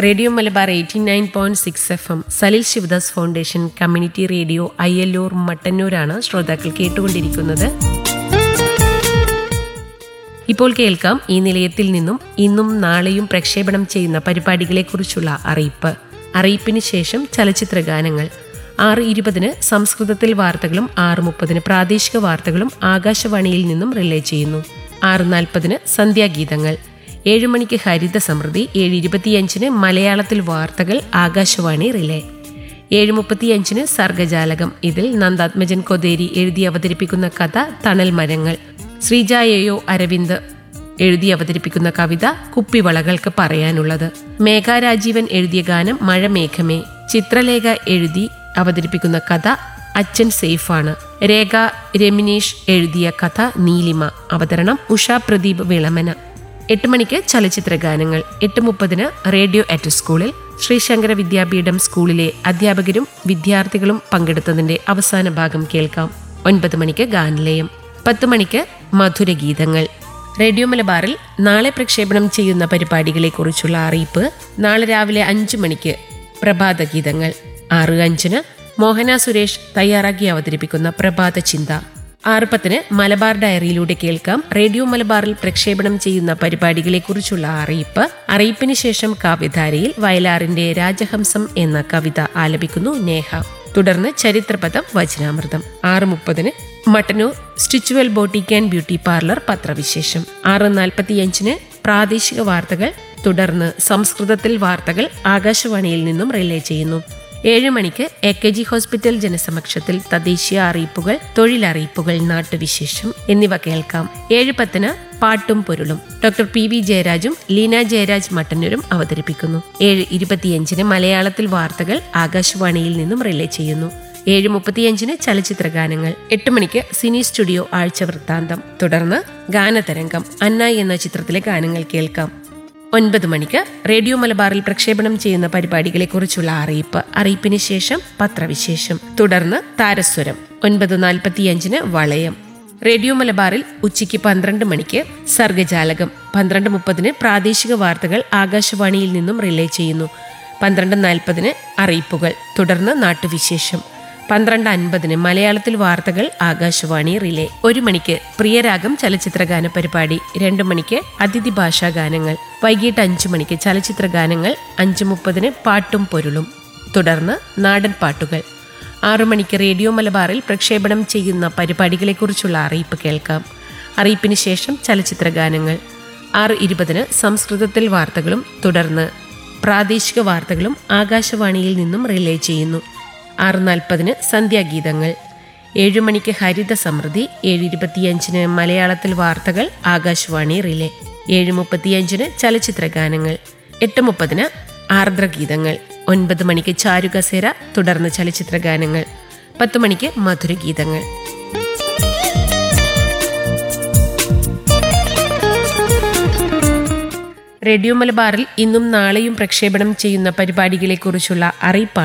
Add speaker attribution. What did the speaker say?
Speaker 1: radio Malabar eighty nine point six F M Salil Sivadas foundation community radio Ayyalloor മട്ടന്നൂരാണ് ശ്രോതാക്കൾ കേട്ടുകൊണ്ടിരിക്കുന്നത് ഇപ്പോൾ കേൾക്കാം ഈ നിലയത്തിൽ നിന്നും ഇന്നും നാളെയും പ്രക്ഷേപണം ചെയ്യുന്ന പരിപാടികളെക്കുറിച്ചുള്ള അറിയിപ്പ് അറിയിപ്പിന് ശേഷം ചലച്ചിത്ര ഗാനങ്ങൾ ആറ് ഇരുപതിന് സംസ്കൃതത്തിൽ വാർത്തകളും ആറ് മുപ്പതിന് പ്രാദേശിക വാർത്തകളും ആകാശവാണിയിൽ നിന്നും റിലേ ചെയ്യുന്നു ആറ് നാൽപ്പതിന് സന്ധ്യാഗീതങ്ങൾ ഏഴ് മണിക്ക് ഹരിത സമൃദ്ധി ഏഴ് ഇരുപത്തിയഞ്ചിന് മലയാളത്തിൽ വാർത്തകൾ ആകാശവാണി റിലേ ഏഴ് മുപ്പത്തിയഞ്ചിന് സർഗജാലകം ഇതിൽ നന്ദാത്മജൻ കൊതേരി എഴുതി അവതരിപ്പിക്കുന്ന കഥ തണൽ മരങ്ങൾ ശ്രീജായയോ അരവിന്ദ് എഴുതി അവതരിപ്പിക്കുന്ന കവിത കുപ്പിവളകൾക്ക് പറയാനുള്ളത് മേഘ രാജീവൻ എഴുതിയ ഗാനം മഴമേഘമേ ചിത്രലേഖ എഴുതി അവതരിപ്പിക്കുന്ന കഥ അച്ഛൻ സേഫാണ് രേഖ രമിനീഷ് എഴുതിയ കഥ നീലിമ അവതരണം ഉഷ പ്രദീപ് വിളമന എട്ട് മണിക്ക് ചലച്ചിത്ര ഗാനങ്ങൾ എട്ട് മുപ്പതിന് റേഡിയോ അറ്റ് സ്കൂളിൽ ശ്രീശങ്കര വിദ്യാപീഠം സ്കൂളിലെ അധ്യാപകരും വിദ്യാർത്ഥികളും പങ്കെടുത്തതിന്റെ അവസാന ഭാഗം കേൾക്കാം ഒൻപത് മണിക്ക് ഗാനലയം പത്ത് മണിക്ക് മധുരഗീതങ്ങൾ റേഡിയോ മലബാറിൽ നാളെ പ്രക്ഷേപണം ചെയ്യുന്ന പരിപാടികളെക്കുറിച്ചുള്ള അറിയിപ്പ് നാളെ രാവിലെ അഞ്ചു മണിക്ക് പ്രഭാത ഗീതങ്ങൾ ആറ് അഞ്ചിന് മോഹന സുരേഷ് തയ്യാറാക്കി അവതരിപ്പിക്കുന്ന പ്രഭാത ചിന്ത ആറ് പത്തിന് മലബാർ ഡയറിയിലൂടെ കേൾക്കാം റേഡിയോ മലബാറിൽ പ്രക്ഷേപണം ചെയ്യുന്ന പരിപാടികളെക്കുറിച്ചുള്ള അറിയിപ്പ് അറിയിപ്പിന് ശേഷം കാവ്യധാരയിൽ വയലാറിന്റെ രാജഹംസം എന്ന കവിത ആലപിക്കുന്നു നേഹ തുടർന്ന് ചരിത്രപഥം വചനാമൃതം ആറ് മുപ്പതിന് Mattannur stitchual boutique and beauty parlour പത്രവിശേഷം ആറ് നാൽപ്പത്തിയഞ്ചിന് പ്രാദേശിക വാർത്തകൾ തുടർന്ന് സംസ്കൃതത്തിൽ വാർത്തകൾ ആകാശവാണിയിൽ നിന്നും റിലേ ചെയ്യുന്നു ഏഴ് മണിക്ക് എ കെ ജി ഹോസ്പിറ്റൽ ജനസമക്ഷത്തിൽ തദ്ദേശീയ അറിയിപ്പുകൾ തൊഴിലറിയിപ്പുകൾ നാട്ടുവിശേഷം എന്നിവ കേൾക്കാം ഏഴ് പത്തിന് പാട്ടും പൊരുളും ഡോക്ടർ പി വി ജയരാജും ലീന ജയരാജ് മട്ടന്നൂരും അവതരിപ്പിക്കുന്നു ഏഴ് ഇരുപത്തിയഞ്ചിന് മലയാളത്തിൽ വാർത്തകൾ ആകാശവാണിയിൽ നിന്നും റിലേ ചെയ്യുന്നു ഏഴ് മുപ്പത്തിയഞ്ചിന് ചലച്ചിത്ര ഗാനങ്ങൾ എട്ട് മണിക്ക് സിനി സ്റ്റുഡിയോ ആഴ്ച വൃത്താന്തം തുടർന്ന് ഗാനതരംഗം അന്ന എന്ന ചിത്രത്തിലെ ഗാനങ്ങൾ കേൾക്കാം ഒൻപത് മണിക്ക് റേഡിയോ മലബാറിൽ പ്രക്ഷേപണം ചെയ്യുന്ന പരിപാടികളെക്കുറിച്ചുള്ള അറിയിപ്പ് അറിയിപ്പിന് ശേഷം പത്രവിശേഷം തുടർന്ന് താരസ്വരം ഒൻപത് നാൽപ്പത്തിയഞ്ചിന് വളയം റേഡിയോ മലബാറിൽ ഉച്ചയ്ക്ക് പന്ത്രണ്ട് മണിക്ക് സർഗജാലകം പന്ത്രണ്ട് മുപ്പതിന് പ്രാദേശിക വാർത്തകൾ ആകാശവാണിയിൽ നിന്നും റിലേ ചെയ്യുന്നു പന്ത്രണ്ട് നാൽപ്പതിന് അറിയിപ്പുകൾ തുടർന്ന് നാട്ടുവിശേഷം പന്ത്രണ്ട് അൻപതിന് മലയാളത്തിൽ വാർത്തകൾ ആകാശവാണി റിലേ ഒരു മണിക്ക് പ്രിയരാഗം ചലച്ചിത്ര ഗാന പരിപാടി രണ്ട് മണിക്ക് അതിഥി ഭാഷാ ഗാനങ്ങൾ വൈകിട്ട് അഞ്ചു മണിക്ക് ചലച്ചിത്ര ഗാനങ്ങൾ അഞ്ച് മുപ്പതിന് പാട്ടും പൊരുളും തുടർന്ന് നാടൻ പാട്ടുകൾ ആറു മണിക്ക് റേഡിയോ മലബാറിൽ പ്രക്ഷേപണം ചെയ്യുന്ന പരിപാടികളെക്കുറിച്ചുള്ള അറിയിപ്പ് കേൾക്കാം അറിയിപ്പിന് ശേഷം ചലച്ചിത്ര ഗാനങ്ങൾ ആറ് ഇരുപതിന് സംസ്കൃതത്തിൽ വാർത്തകളും തുടർന്ന് പ്രാദേശിക വാർത്തകളും ആകാശവാണിയിൽ നിന്നും റിലേ ചെയ്യുന്നു ആറ് നാൽപ്പതിന് സന്ധ്യാഗീതങ്ങൾ ഏഴു മണിക്ക് ഹരിത സമൃദ്ധി ഏഴ് ഇരുപത്തിയഞ്ചിന് മലയാളത്തിൽ വാർത്തകൾ ആകാശവാണി റിലേ ഏഴ് മുപ്പത്തിയഞ്ചിന് ചലച്ചിത്ര ഗാനങ്ങൾ എട്ട് മുപ്പതിന് ആർദ്രഗീതങ്ങൾ ഒൻപത് മണിക്ക് ചാരുകസേര തുടർന്ന് ചലച്ചിത്ര ഗാനങ്ങൾ പത്ത് മണിക്ക് മധുരഗീതങ്ങൾ റേഡിയോ മലബാറിൽ ഇന്നും നാളെയും പ്രക്ഷേപണം ചെയ്യുന്ന പരിപാടികളെക്കുറിച്ചുള്ള അറിയിപ്പാണ്